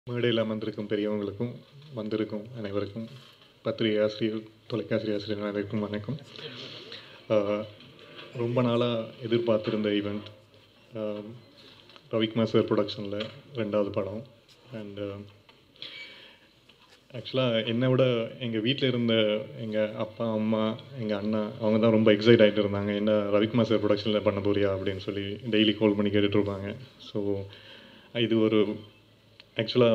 மேடையில் அமர்ந்திருக்கும் பெரியவங்களுக்கும் வந்திருக்கும் அனைவருக்கும் பத்திரிகை ஆசிரியர் தொலைக்காட்சி ஆசிரியர் அனைவருக்கும் வணக்கம் ஆஹ் ரொம்ப நாளாக எதிர்பார்த்திருந்த ஈவெண்ட் ரவிக்குமார் சார் ப்ரொடக்ஷனில் ரெண்டாவது படம் அண்ட் ஆக்சுவலாக என்னை விட எங்கள் வீட்டில் இருந்த எங்கள் அப்பா அம்மா எங்கள் அண்ணா அவங்க தான் ரொம்ப எக்ஸைட் ஆகிட்டு இருந்தாங்க என்ன ரவிக்குமார் சார் ப்ரொடக்ஷனில் பண்ண போறியா அப்படின்னு சொல்லி டெய்லி கால் பண்ணி கேட்டுட்டு இருப்பாங்க ஸோ இது ஒரு ஆக்சுவலாக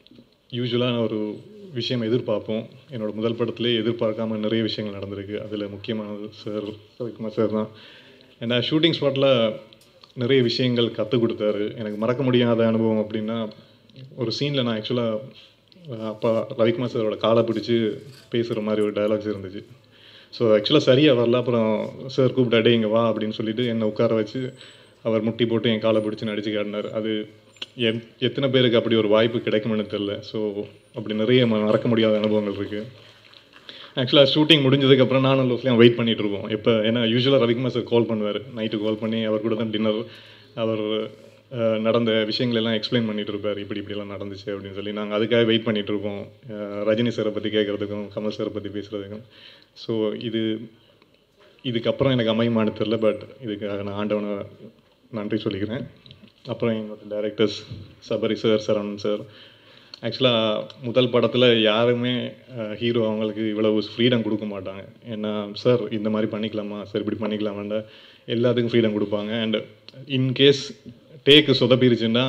யூஸ்வலாக ஒரு விஷயம் எதிர்பார்ப்போம் என்னோட முதல் படத்துலேயே எதிர்பார்க்காம நிறைய விஷயங்கள் நடந்திருக்கு அதில் முக்கியமானது சார் ரவிக்குமார் சார் தான் ஏன்னா ஷூட்டிங் ஸ்பாட்டில் நிறைய விஷயங்கள் கற்றுக் கொடுத்தாரு எனக்கு மறக்க முடியாத அனுபவம் அப்படின்னா ஒரு சீனில் நான் ஆக்சுவலாக அப்பா ரவிக்குமார் சாரோட காலை பிடிச்சி பேசுகிற மாதிரி ஒரு டயலாக்ஸ் இருந்துச்சு ஸோ ஆக்சுவலாக சரியாக வரல அப்புறம் சார் கூப்பிட்டாடே இங்கே வா அப்படின்னு சொல்லிட்டு என்னை உட்கார வச்சு அவர் முட்டி போட்டு என் காலை பிடிச்சி நடிச்சு காட்டினார் அது எத் எத்தனை பேருக்கு அப்படி ஒரு வாய்ப்பு கிடைக்கும்னு தெரில ஸோ அப்படி நிறைய ம- மறக்க முடியாத அனுபவங்கள் இருக்குது ஆக்சுவலாக ஷூட்டிங் முடிஞ்சதுக்கப்புறம் நானும் லோஸ்லியும் வெயிட் பண்ணிட்டு இருப்போம் எப்போ ஏன்னா யூஸ்வலாக ரவிக்குமார் சார் கால் பண்ணுவார் நைட்டு கால் பண்ணி அவர் கூட தான் டின்னர் அவர் அஹ், நடந்த விஷயங்கள் எல்லாம் எக்ஸ்பிளைன் பண்ணிட்டு இருப்பார் இப்படி இப்படிலாம் நடந்துச்சு அப்படின்னு சொல்லி நாங்கள் அதுக்காக வெயிட் பண்ணிட்டு இருப்போம் அஹ், ரஜினி சாரை பற்றி கேட்குறதுக்கும் கமல் சாரை பற்றி பேசுகிறதுக்கும் ஸோ இது இதுக்கப்புறம் எனக்கு அமையுமான்னு தெரில பட் இதுக்காக நான் ஆண்டவனை நன்றி சொல்லிக்கிறேன் அப்புறம் எங்களோட directors Sabari sir Saravanan sir ஆக்சுவலாக முதல் படத்தில் யாருமே ஹீரோ அவங்களுக்கு இவ்வளவு ஃப்ரீடம் கொடுக்க மாட்டாங்க ஏன்னா சார் இந்த மாதிரி பண்ணிக்கலாமா சார் இப்படி பண்ணிக்கலாமாண்டா எல்லாத்துக்கும் ஃப்ரீடம் கொடுப்பாங்க அண்ட் இன்கேஸ் டேக்கு சொதப்பிருச்சுன்னா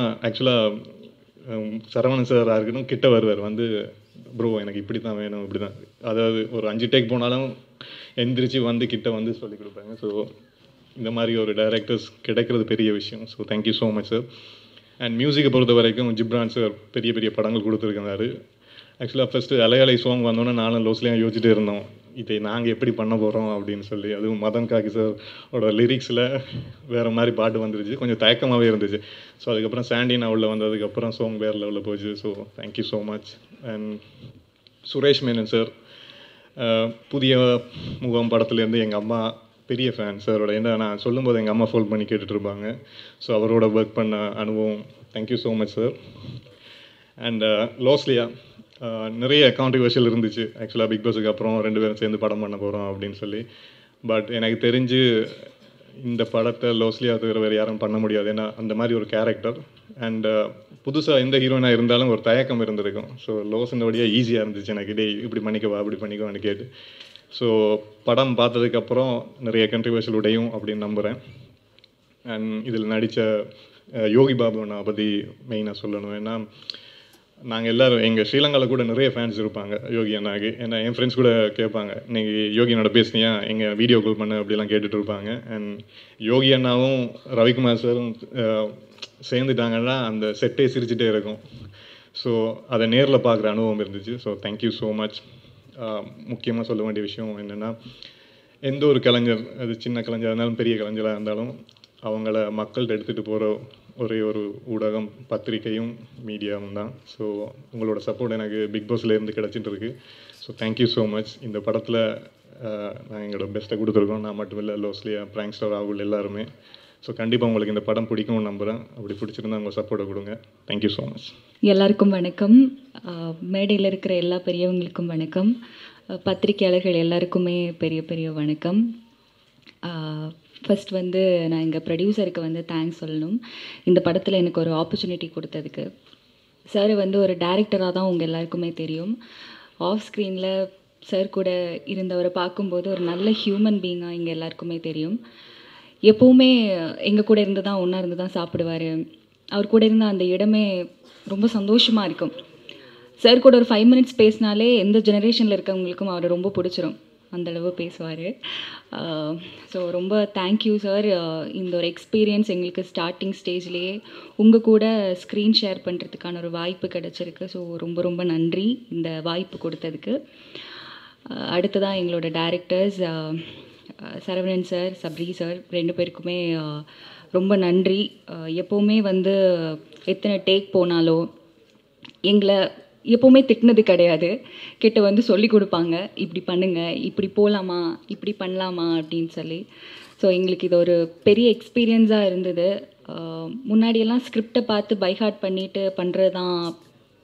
ஆக்சுவலாக சரவணன் சார் இருக்கட்டும் கிட்ட வருவார் வந்து ப்ரோ எனக்கு இப்படி தான் வேணும் இப்படி தான் அதாவது ஒரு அஞ்சு டேக் போனாலும் எந்திரிச்சு வந்து கிட்ட வந்து சொல்லி கொடுப்பாங்க ஸோ இந்த மாதிரி ஒரு டைரக்டர்ஸ் கிடைக்கிறது பெரிய விஷயம் so thank you so much sir and மியூசிக்கை பொறுத்த வரைக்கும் ஜிப்ரான் சார் பெரிய பெரிய படங்கள் கொடுத்துருக்காரு ஆக்சுவலாக ஃபஸ்ட்டு அலையலை சாங் வந்தோன்னே நானும் லோஸ்லியாக யோசிச்சுட்டே இருந்தோம் இதை நாங்கள் எப்படி பண்ண போகிறோம் அப்படின்னு சொல்லி அதுவும் மதன் காக்கி சார் ஓட லிரிக்ஸில் வேறு மாதிரி பாட்டு வந்துருச்சு கொஞ்சம் தயக்கமாகவே இருந்துச்சு ஸோ அதுக்கப்புறம் சாண்டினா உள்ள வந்ததுக்கப்புறம் சாங் வேறு லெவலில் போச்சு so thank you so much and Suresh Menon sir அஹ் புதிய முகம் படத்துலேருந்து எங்கள் அம்மா பெரிய ஃபேன் சாரோட என்ன நான் சொல்லும்போது எங்கள் அம்மா ஃபோன் பண்ணி கேட்டுட்டு இருப்பாங்க ஸோ அவரோட ஒர்க் பண்ண அனுபவம் thank you so much sir and Losliya நிறைய கான்ட்ரிவர்ஷியல் இருந்துச்சு ஆக்சுவலாக பிக் பாஸுக்கு அப்புறம் ரெண்டு பேரும் சேர்ந்து படம் பண்ண போகிறோம் அப்படின்னு சொல்லி பட் எனக்கு தெரிஞ்சு இந்த படத்தை லோஸ்லியா தவிர வேறு யாரும் பண்ண முடியாது ஏன்னா அந்த மாதிரி ஒரு கேரக்டர் அண்ட் புதுசாக எந்த ஹீரோயினாக இருந்தாலும் ஒரு தயக்கம் இருந்திருக்கும் ஸோ லோஸ்ன்ற வழியாக ஈஸியாக இருந்துச்சு எனக்கு டேய் இப்படி பண்ணிக்கவா அப்படி பண்ணிக்கவான்னு கேட்டு ஸோ படம் பார்த்ததுக்கப்புறம் நிறைய கண்ட்ரிவர்ஷியல் உடையும் அப்படின்னு நம்புகிறேன் அண்ட் இதில் நடித்த யோகி பாபு நான் பற்றி மெயினாக சொல்லணும் ஏன்னா நாங்கள் எல்லாரும் எங்கள் ஸ்ரீலங்காவில் கூட நிறைய ஃபேன்ஸ் இருப்பாங்க யோகி அண்ணாக்கு ஏன்னா என் ஃப்ரெண்ட்ஸ் கூட கேட்பாங்க இன்னைக்கு யோகி அண்ணோட பேசுனியா எங்கள் வீடியோ கால் பண்ணு அப்படிலாம் கேட்டுட்டு இருப்பாங்க அண்ட் யோகி அண்ணாவும் ரவிக்குமார் சாரும் அஹ், சேர்ந்துட்டாங்கன்னா அந்த செட்டே சிரிச்சிட்டே இருக்கும் ஸோ அதை நேரில் பார்க்குற அனுபவம் இருந்துச்சு ஸோ தேங்க்யூ ஸோ மச் முக்கியமாக சொல்ல வேண்டிய விஷயம் என்னென்னா எந்த ஒரு கலைஞர் அது சின்ன கலைஞராக இருந்தாலும் பெரிய கலைஞராக இருந்தாலும் அவங்கள மக்கள்கிட்ட எடுத்துகிட்டு போகிற ஒரே ஒரு ஊடகம் பத்திரிக்கையும் மீடியாவும் தான் ஸோ உங்களோட சப்போர்ட் எனக்கு பிக் பாஸ்ல இருந்து கிடச்சிட்டு இருக்கு ஸோ தேங்க்யூ ஸோ மச் இந்த படத்தில் நான் எங்களோட பெஸ்ட்டை கொடுத்துருக்கோம் நான் மட்டும் இல்லை லோஸ்லியா பிராங்க் ஸ்டார் ராகுல் எல்லாருமே ஸோ கண்டிப்பாக உங்களுக்கு இந்த படம் பிடிக்கும்னு நம்புகிறேன் அப்படி பிடிச்சிருந்தா உங்கள் சப்போர்ட்டை கொடுங்க தேங்க்யூ ஸோ மச் எல்லாருக்கும் வணக்கம் ஆஹ் மேடையில் இருக்கிற எல்லா பெரியவங்களுக்கும் வணக்கம் ஆஹ் பத்திரிக்கையாளர்கள் எல்லாருக்குமே பெரிய பெரிய வணக்கம் ஃபர்ஸ்ட் வந்து நான் எங்கள் ப்ரொடியூசருக்கு வந்து தேங்க்ஸ் சொல்லணும் இந்த படத்தில் எனக்கு ஒரு ஆப்பர்ச்சுனிட்டி கொடுத்ததுக்கு சார் வந்து ஒரு டைரக்டராக தான் உங்கள் எல்லாருக்குமே தெரியும் ஆஃப் ஸ்க்ரீனில் சார் கூட இருந்தவரை பார்க்கும்போது ஒரு நல்ல ஹியூமன் பீயிங்காக இங்கே எல்லாருக்குமே தெரியும் எப்போவுமே எங்கள் கூட இருந்து தான் ஒன்றா இருந்து தான் சாப்பிடுவார் அவர் கூட இருந்த அந்த இடமே ரொம்ப சந்தோஷமாக இருக்கும் சார் கூட ஒரு ஃபைவ் மினிட்ஸ் பேசினாலே எந்த ஜெனரேஷனில் இருக்கவங்களுக்கும் அவரை ரொம்ப பிடிச்சிரும் அந்த அளவு பேசுவார் ஸோ ரொம்ப தேங்க்யூ சார் இந்த ஒரு எக்ஸ்பீரியன்ஸ் எங்களுக்கு ஸ்டார்டிங் ஸ்டேஜ்லேயே உங்கள் கூட ஸ்க்ரீன் ஷேர் பண்ணுறதுக்கான ஒரு வாய்ப்பு கிடச்சிருக்கு ஸோ ரொம்ப ரொம்ப நன்றி இந்த வாய்ப்பு கொடுத்ததுக்கு அஹ் அடுத்ததான் எங்களோட directors Saravanan sir Sabari sir ரெண்டு பேருக்குமே அஹ், ரொம்ப நன்றி அஹ், எப்போவுமே வந்து எத்தனை டேக் போனாலோ எங்களை எப்போவுமே திட்டினது கிடையாது கிட்ட வந்து சொல்லி கொடுப்பாங்க இப்படி பண்ணுங்க இப்படி போகலாமா இப்படி பண்ணலாமா அப்படின்னு சொல்லி ஸோ எங்களுக்கு இது ஒரு பெரிய எக்ஸ்பீரியன்ஸாக இருந்தது அஹ், முன்னாடியெல்லாம் ஸ்கிரிப்டை பார்த்து பைஹார்ட் பண்ணிட்டு பண்ணுறது தான்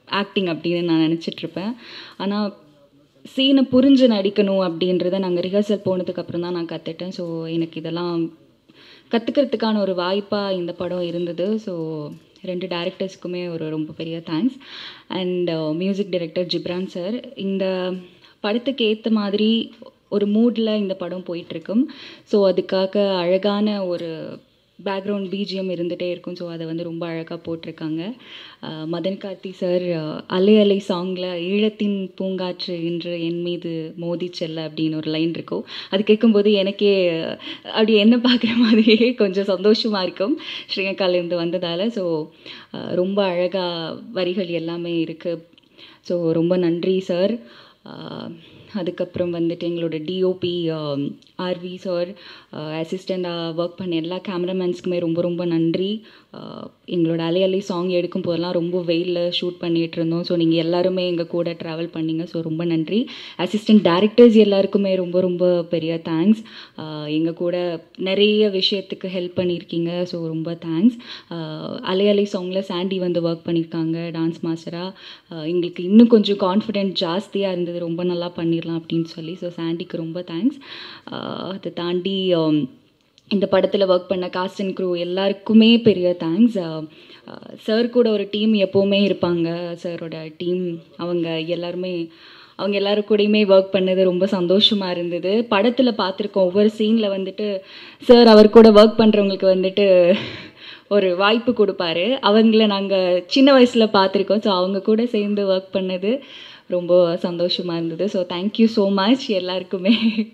ஆக்டிங் அப்படின்னு நான் நினச்சிட்ருப்பேன் ஆனால் சீனை புரிஞ்சு நடிக்கணும் அப்படின்றத நாங்கள் ரிஹர்சல் போனதுக்கப்புறம் தான் நான் கற்றுட்டேன் ஸோ எனக்கு இதெல்லாம் கற்றுக்கிறதுக்கான ஒரு வாய்ப்பாக இந்த படம் இருந்தது ஸோ ரெண்டு டேரக்டர்ஸ்க்குமே ஒரு ரொம்ப பெரிய thanks and music director Ghibran sir இந்த படத்துக்கு ஏற்ற மாதிரி ஒரு மூடில் இந்த படம் போயிட்டுருக்கும் ஸோ அதுக்காக அழகான ஒரு பேக்ரவுண்ட் பிஜிஎம் இருந்துகிட்டே இருக்கும் ஸோ அதை வந்து ரொம்ப அழகாக போட்டிருக்காங்க அஹ் மதன் கார்த்தி சார் அஹ் அலை அலை சாங்கில் ஈழத்தின் பூங்காற்று இன்று என் மீது மோதி செல்ல அப்படின்னு ஒரு லைன் இருக்கும் அது கேட்கும்போது எனக்கே அஹ், அப்படி என்ன பார்க்குற மாதிரியே கொஞ்சம் சந்தோஷமாக இருக்கும் ஸ்ரீலங்காலேருந்து வந்ததால் ஸோ ரொம்ப அழகாக வரிகள் எல்லாமே இருக்குது ஸோ ரொம்ப நன்றி சார் அதுக்கப்புறம் வந்துட்டு எங்களோட டிஓபி ஆர்வி சார் அசிஸ்டண்ட்டாக ஒர்க் பண்ண எல்லா கேமராமேன்ஸ்க்குமே ரொம்ப ரொம்ப நன்றி ஆஹ் எங்களோட அலை அலை சாங் எடுக்கும் போதெல்லாம் ரொம்ப வெயிலில் ஷூட் பண்ணிகிட்டு இருந்தோம் ஸோ நீங்கள் எல்லாருமே எங்கள் கூட ட்ராவல் பண்ணீங்க ஸோ ரொம்ப நன்றி அசிஸ்டன்ட் டேரக்டர்ஸ் எல்லாருக்குமே ரொம்ப ரொம்ப பெரிய தேங்க்ஸ் எங்கள் கூட நிறைய விஷயத்துக்கு ஹெல்ப் பண்ணியிருக்கீங்க ஸோ ரொம்ப தேங்க்ஸ் அலை அலை சாங்கில் சாண்டி வந்து ஒர்க் பண்ணியிருக்காங்க டான்ஸ் மாஸ்டராக எங்களுக்கு இன்னும் கொஞ்சம் கான்ஃபிடென்ட் ஜாஸ்தியாக இருந்தது ரொம்ப நல்லா பண்ணிடலாம் அப்படின்னு சொல்லி ஸோ சாண்டிக்கு ரொம்ப தேங்க்ஸ் அதை தாண்டி ஆம், இந்த படத்தில் ஒர்க் பண்ண காஸ்ட் அண்ட் க்ரூ எல்லாருக்குமே பெரிய தேங்க்ஸ் சார் கூட ஒரு டீம் எப்போவுமே இருப்பாங்க சாரோட டீம் அவங்க எல்லாருமே அவங்க எல்லாரும் கூடயுமே ஒர்க் பண்ணது ரொம்ப சந்தோஷமாக இருந்தது படத்தில் பார்த்துருக்கோம் ஒவ்வொரு சீனில் வந்துட்டு சார் அவர் கூட ஒர்க் பண்ணுறவங்களுக்கு வந்துட்டு ஒரு வாய்ப்பு கொடுப்பாரு அவங்கள நாங்கள் சின்ன வயசில் பார்த்துருக்கோம் ஸோ அவங்க கூட சேர்ந்து ஒர்க் பண்ணது ரொம்ப சந்தோஷமாக இருந்தது ஸோ தேங்க்யூ ஸோ மச் எல்லாருக்குமே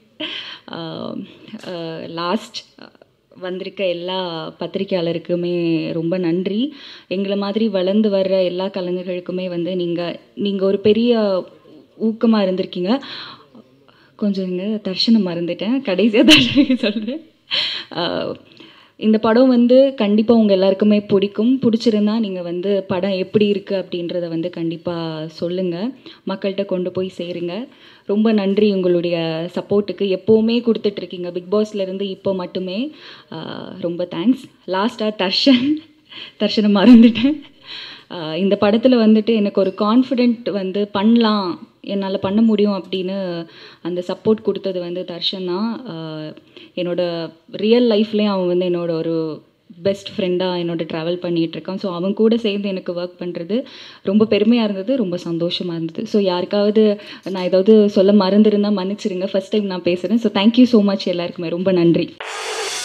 லாஸ்ட் வந்திருக்க எல்லா பத்திரிக்கையாளருக்குமே ரொம்ப நன்றி எங்களை மாதிரி வளர்ந்து வர்ற எல்லா கலைஞர்களுக்குமே வந்து நீங்கள் நீங்கள் ஒரு பெரிய ஊக்கமாக இருந்திருக்கீங்க கொஞ்சம் இங்கே தர்ஷனம் மறந்துட்டேன் கடைசியாக தர்ஷனம் சொல்கிறேன் இந்த படம் வந்து கண்டிப்பாக உங்கள் எல்லாருக்குமே பிடிக்கும் பிடிச்சிருந்தா நீங்கள் வந்து படம் எப்படி இருக்குது அப்படின்றத வந்து கண்டிப்பாக சொல்லுங்கள் மக்கள்கிட்ட கொண்டு போய் சேருங்க ரொம்ப நன்றி உங்களுடைய சப்போர்ட்டுக்கு எப்போவுமே கொடுத்துட்ருக்கீங்க பிக் பாஸ்லேருந்து இப்போ மட்டுமே ஆஹ் ரொம்ப தேங்க்ஸ் லாஸ்ட்டாக தர்ஷன் தர்ஷனை மறந்துட்டேன் ஆஹ் இந்த படத்தில் வந்துட்டு எனக்கு ஒரு கான்ஃபிடென்ட் வந்து பண்ணலாம் என்னால் பண்ண முடியும் அப்படின்னு அந்த சப்போர்ட் கொடுத்தது வந்து தர்ஷன் தான் ஆஹ் என்னோட ரியல் லைஃப்லேயும் அவன் வந்து என்னோட ஒரு பெஸ்ட் ஃப்ரெண்டாக என்னோட ட்ராவல் பண்ணிகிட்டு இருக்கான் ஸோ அவன் கூட சேர்ந்து எனக்கு ஒர்க் பண்ணுறது ரொம்ப பெருமையாக இருந்தது ரொம்ப சந்தோஷமாக இருந்தது ஸோ யாருக்காவது நான் ஏதாவது சொல்ல மறந்துருந்தா மன்னிச்சிருங்க ஃபர்ஸ்ட் டைம் நான் பேசுகிறேன் ஸோ தேங்க்யூ ஸோ மச் எல்லாருக்குமே ரொம்ப நன்றி